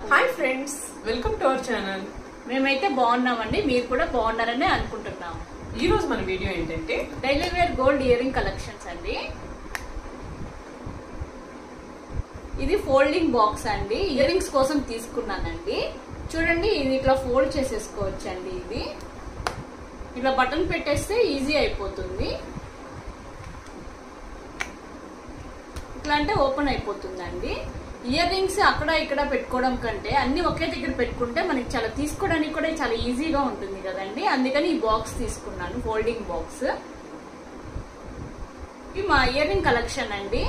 hi friends welcome to our channel మేమైతే బాగున్నామండి మీరు కూడా బాగున్నారని అనుకుంటున్నాము ఈ రోజు మన వీడియో ఏంటంటే daily wear gold earring collections అండి ఇది ఫోల్డింగ్ బాక్స్ అండి ఇయరింగ్స్ కోసం తీసుకున్నానండి చూడండి ఇది ఇట్లా ఫోల్డ్ చేసేసుకోవచ్చు అండి ఇది ఇట్లా బటన్ పెట్టేస్తే ఈజీ అయిపోతుంది ఇట్లా అంటే ఓపెన్ అయిపోతుందండి ఇయర్ రింగ్స్ అక్కడ ఇక్కడ పెట్టుకోవడం కంటే అన్ని ఒకే దగ్గర పెట్టుకుంటే మనకి చాలా తీసుకోవడానికి కూడా చాలా ఈజీగా ఉంటుంది కదండి అందుకని ఈ బాక్స్ తీసుకున్నాను ఫోల్డింగ్ బాక్స్ ఇది మా ఇయర్ రింగ్ కలెక్షన్ అండి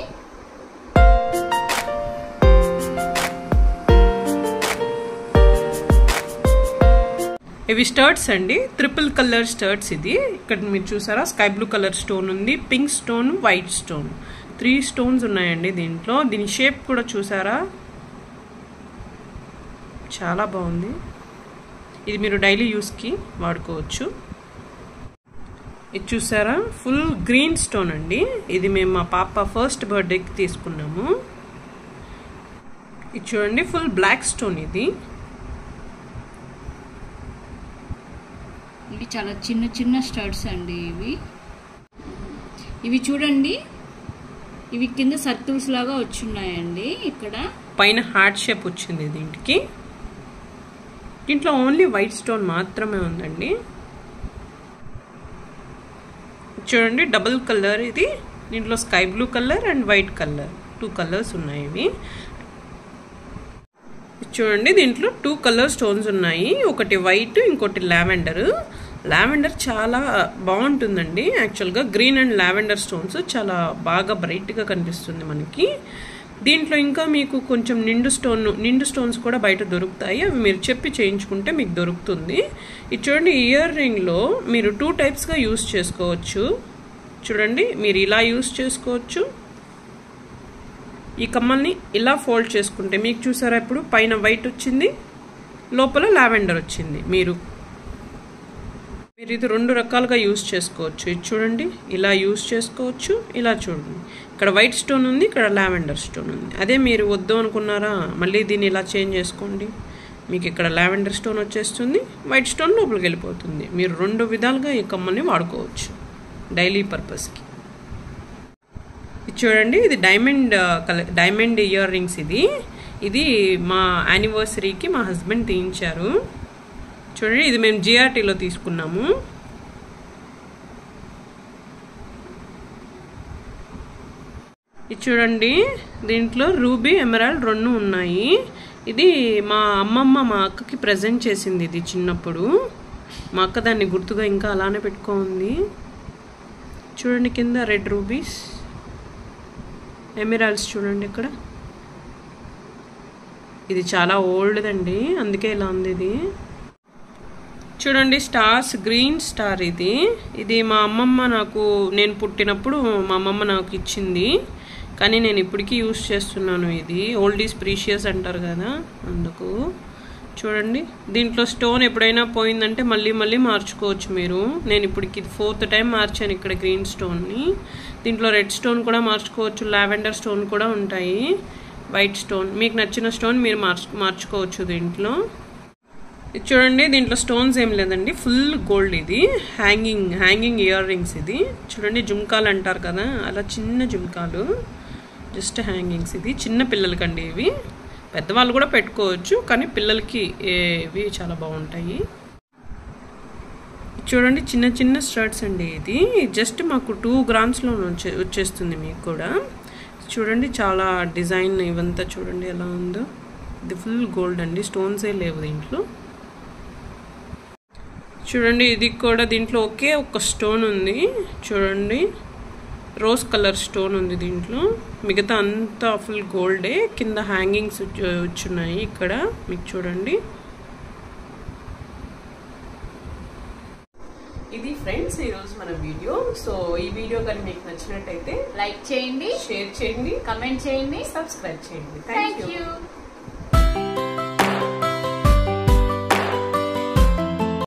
ఇవి స్టర్ట్స్ అండి ట్రిపుల్ కలర్ స్టర్ట్స్ ఇది ఇక్కడ మీరు చూసారా స్కై బ్లూ కలర్ స్టోన్ ఉంది pink stone white stone three stones ఉన్నాయండి దీంట్లో దీని షేప్ కూడా చూసారా చాలా బాగుంది ఇది మీరు డైలీ యూస్కి వాడుకోవచ్చు ఇది చూసారా ఫుల్ గ్రీన్ స్టోన్ అండి ఇది మేము మా పాప ఫస్ట్ బర్త్డేకి తీసుకున్నాము ఇది చూడండి ఫుల్ బ్లాక్ స్టోన్ ఇది ఇవి చాలా చిన్న చిన్న స్టడ్స్ అండి ఇవి ఇవి చూడండి ఇవి కింద సర్కిల్స్ లాగా వచ్చున్నాయండి ఇక్కడ పైన హార్ట్ షేప్ వచ్చింది దీంట్కి దీంట్లో ఓన్లీ వైట్ స్టోన్ మాత్రమే ఉందండి చూడండి డబుల్ కలర్ ఇది దీంట్లో sky blue colour and white colour two colours ఉన్నాయి ఇవి చూడండి దీంట్లో టూ కలర్ స్టోన్స్ ఉన్నాయి ఒకటి వైట్ ఇంకోటి లావెండర్ లావెండర్ చాలా బాగుంటుందండి యాక్చువల్గా గ్రీన్ అండ్ లావెండర్ స్టోన్స్ చాలా బాగా బ్రైట్గా కనిపిస్తుంది మనకి దీంట్లో ఇంకా మీకు కొంచెం నిండు స్టోన్ నిండు స్టోన్స్ కూడా బయట దొరుకుతాయి అవి మీరు చెప్పి చేయించుకుంటే మీకు దొరుకుతుంది ఇది చూడండి ఇయర్ రింగ్లో మీరు టూ టైప్స్గా యూస్ చేసుకోవచ్చు చూడండి మీరు ఇలా యూస్ చేసుకోవచ్చు ఈ కమ్మల్ని ఇలా ఫోల్డ్ చేసుకుంటే మీకు చూసారా ఇప్పుడు పైన వైట్ వచ్చింది లోపల లావెండర్ వచ్చింది మీరు మీరు ఇది రెండు రకాలుగా యూస్ చేసుకోవచ్చు ఇది చూడండి ఇలా యూస్ చేసుకోవచ్చు ఇలా చూడండి ఇక్కడ వైట్ స్టోన్ ఉంది ఇక్కడ లావెండర్ స్టోన్ ఉంది అదే మీరు వద్దు అనుకున్నారా మళ్ళీ దీన్ని ఇలా చేంజ్ చేసుకోండి మీకు ఇక్కడ లావెండర్ స్టోన్ వచ్చేస్తుంది వైట్ స్టోన్ లోపలికి వెళ్ళిపోతుంది మీరు రెండు విధాలుగా ఈ కమ్మల్ని వాడుకోవచ్చు డైలీ పర్పస్కి ఇది చూడండి ఇది diamond colour diamond earrings ఇది ఇది మా యానివర్సరీకి మా హస్బెండ్ తీయించారు చూడండి ఇది మేము జిఆర్టీలో తీసుకున్నాము ఇది చూడండి దీంట్లో రూబీ ఎమరాల్డ్ రెండు ఉన్నాయి ఇది మా అమ్మమ్మ మా అక్కకి ప్రజెంట్ చేసింది ఇది చిన్నప్పుడు మా అక్క దాన్ని గుర్తుగా ఇంకా అలానే పెట్టుకోంది చూడండి కింద రెడ్ రూబీస్ ఎమిరాల్స్ చూడండి ఇక్కడ ఇది చాలా ఓల్డ్ అండి అందుకే ఇలా ఉంది ఇది చూడండి స్టార్స్ గ్రీన్ స్టార్ ఇది ఇది మా అమ్మమ్మ నాకు నేను పుట్టినప్పుడు మా అమ్మమ్మ నాకు ఇచ్చింది కానీ నేను ఇప్పటికీ యూస్ చేస్తున్నాను ఇది ఓల్డ్ ఈజ్ ప్రీషియస్ అంటారు కదా అందుకు చూడండి దీంట్లో స్టోన్ ఎప్పుడైనా పోయిందంటే మళ్ళీ మళ్ళీ మార్చుకోవచ్చు మీరు నేను ఇప్పటికి ఫోర్త్ టైం మార్చాను ఇక్కడ గ్రీన్ స్టోన్ని దీంట్లో రెడ్ స్టోన్ కూడా మార్చుకోవచ్చు లావెండర్ స్టోన్ కూడా ఉంటాయి వైట్ స్టోన్ మీకు నచ్చిన స్టోన్ మీరు మార్చు మార్చుకోవచ్చు దీంట్లో ఇది చూడండి దీంట్లో స్టోన్స్ ఏం లేదండి ఫుల్ గోల్డ్ ఇది హ్యాంగింగ్ హ్యాంగింగ్ ఇయర్ రింగ్స్ ఇది చూడండి జుమ్కాలు అంటారు కదా అలా చిన్న జుమ్కాలు జస్ట్ హ్యాంగింగ్స్ ఇది చిన్న పిల్లలకండి ఇవి పెద్దవాళ్ళు కూడా పెట్టుకోవచ్చు కానీ పిల్లలకి ఇవి చాలా బాగుంటాయి చూడండి చిన్న చిన్న స్టర్ట్స్ అండి ఇది జస్ట్ మాకు టూ గ్రామ్స్లో వచ్చే వచ్చేస్తుంది మీకు కూడా చూడండి చాలా డిజైన్ ఇవంతా చూడండి ఎలా ఉందో ఇది ఫుల్ గోల్డ్ అండి స్టోన్సే లేవు దీంట్లో చూడండి ఇది కూడా దీంట్లో ఒకే ఒక స్టోన్ ఉంది చూడండి రోజ్ కలర్ స్టోన్ ఉంది దీంట్లో మిగతా అంతా ఫుల్ గోల్డే కింద హ్యాంగింగ్స్ వచ్చున్నాయి ఇక్కడ మీకు చూడండి ఇది ఫ్రెండ్స్ ఈరోజు మన వీడియో సో ఈ వీడియో కానీ మీకు నచ్చినట్టయితే లైక్ చేయండి షేర్ చేయండి కమెంట్ చేయండి సబ్స్క్రైబ్ చేయండి థ్యాంక్ యూ